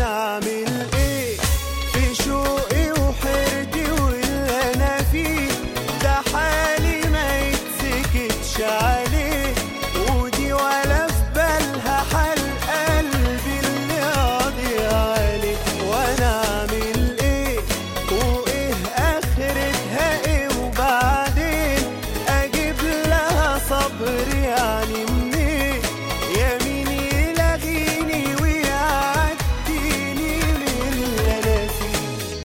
وانا اعمل ايه في شوقي وحيرتي واللي انا فيه ده حالي ما يتسكتش عليه ودي ولا في بالها حال قلبي اللي قاضي عليه وانا اعمل ايه وايه اخرتها ايه وبعدين اجيب لها صبري عليه